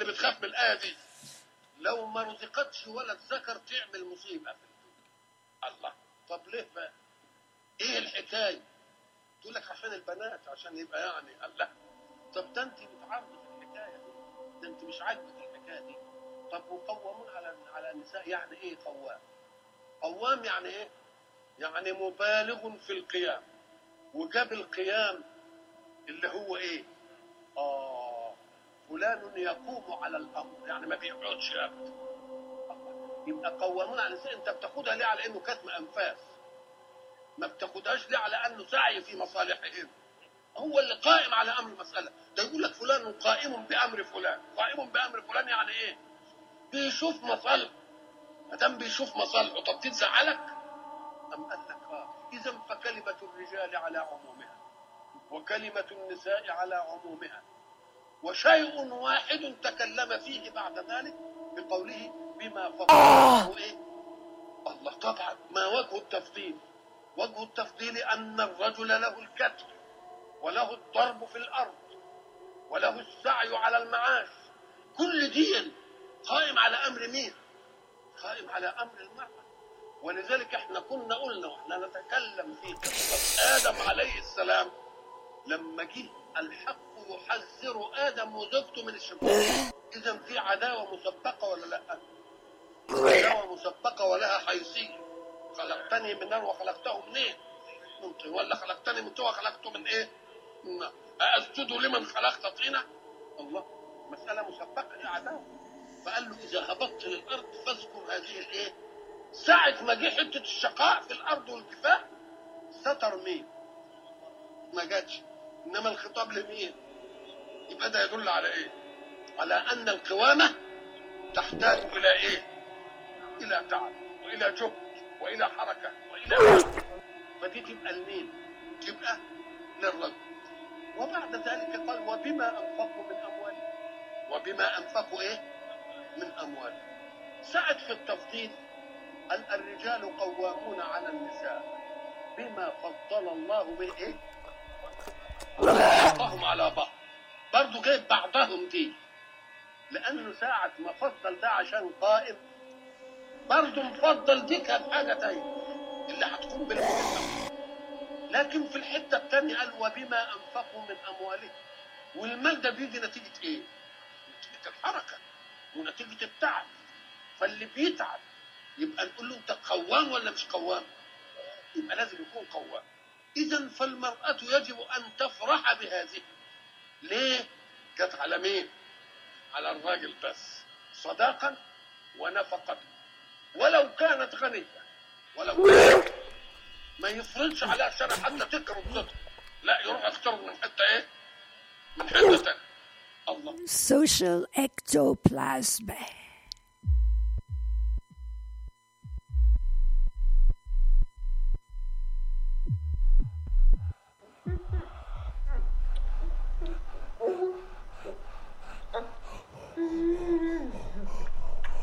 بتخاف من الايه دي لو ما رزقتش ولد ذكر تعمل مصيبه في الدنيا الله طب ليه بقى ايه الحكايه تقول لك عشان البنات عشان يبقى يعني الله طب ده انت متعرض في الحكايه دي ده انت مش عاجبك الحكايه دي طب مقومون على على النساء يعني ايه قوام قوام يعني ايه يعني مبالغ في القيام وجاب القيام اللي هو ايه اه فلان يقوم على الامر يعني ما بيقعدش ابدا يبقى قوامون على النساء انت بتاخدها ليه على انه كتم انفاس ما بتاخدهاش ليه على انه سعي في مصالحهم هو اللي قائم على امر المساله ده يقول لك فلان قائم بامر فلان قائم بامر فلان يعني ايه بيشوف مصالحه ما دام بيشوف مصالحه طب تزعلك ام قال لك اه اذا فكلمه الرجال على عمومها وكلمه النساء على عمومها وشيء واحد تكلم فيه بعد ذلك بقوله بما فضل الله ايه الله طبعا ما وجه التفضيل وجه التفضيل ان الرجل له الكتف وله الضرب في الارض وله السعي على المعاش كل دين قائم على امر مين قائم على امر المرأة ولذلك احنا كنا قلنا واحنا نتكلم في قصة ادم عليه السلام لما جه الحق يحذر ادم وزوجته من الشيطان اذا في عداوة مسبقة ولا لا عداوة مسبقة ولها حيثية خلقتني من نار وخلقته منين من طين ولا خلقتني من طين وخلقته من ايه من نار أسجد لمن خلقت طينة الله مسألة مسبقة هي عداوة فقال له إذا هبطت للأرض فاذكر هذه الإيه ساعة ما جه حتة الشقاء في الأرض والكفاح ستر مين ما جاتش إنما الخطاب لمين يبقى ده يدل على إيه على أن القوامة تحتاج إلى إيه إلى تعب وإلى جهد وإلى حركة وإلى وقت فدي تبقى لمين تبقى للرجل وبعد ذلك قال وبما أنفقوا من أموالهم وبما أنفقوا إيه من أموالهم سعد في التفضيل قال الرجال قوامون على النساء بما فضل الله به إيه بعضهم على بعض برضه جايب بعضهم دي لأنه ساعة ما فضل ده عشان قائم برضه مفضل دي كانت حاجة تانية اللي هتقوم بالمهمة لكن في الحتة الثانية قال وبما أنفقوا من أموالهم والمال ده بيجي نتيجة إيه؟ نتيجة الحركة ونتيجة التعب فاللي بيتعب يبقى نقول له أنت قوام ولا مش قوام؟ يبقى لازم يكون قوام إذا فالمرأة يجب أن تفرح بهذه ليه؟ جت على مين؟ على الراجل بس صداقا ونفقة ولو كانت غنية ولو كانت ما يفرضش عليها الشرع حتى تكرم صدق لا يروح يختار من حته ايه؟ من حته تانية الله Social ectoplasm.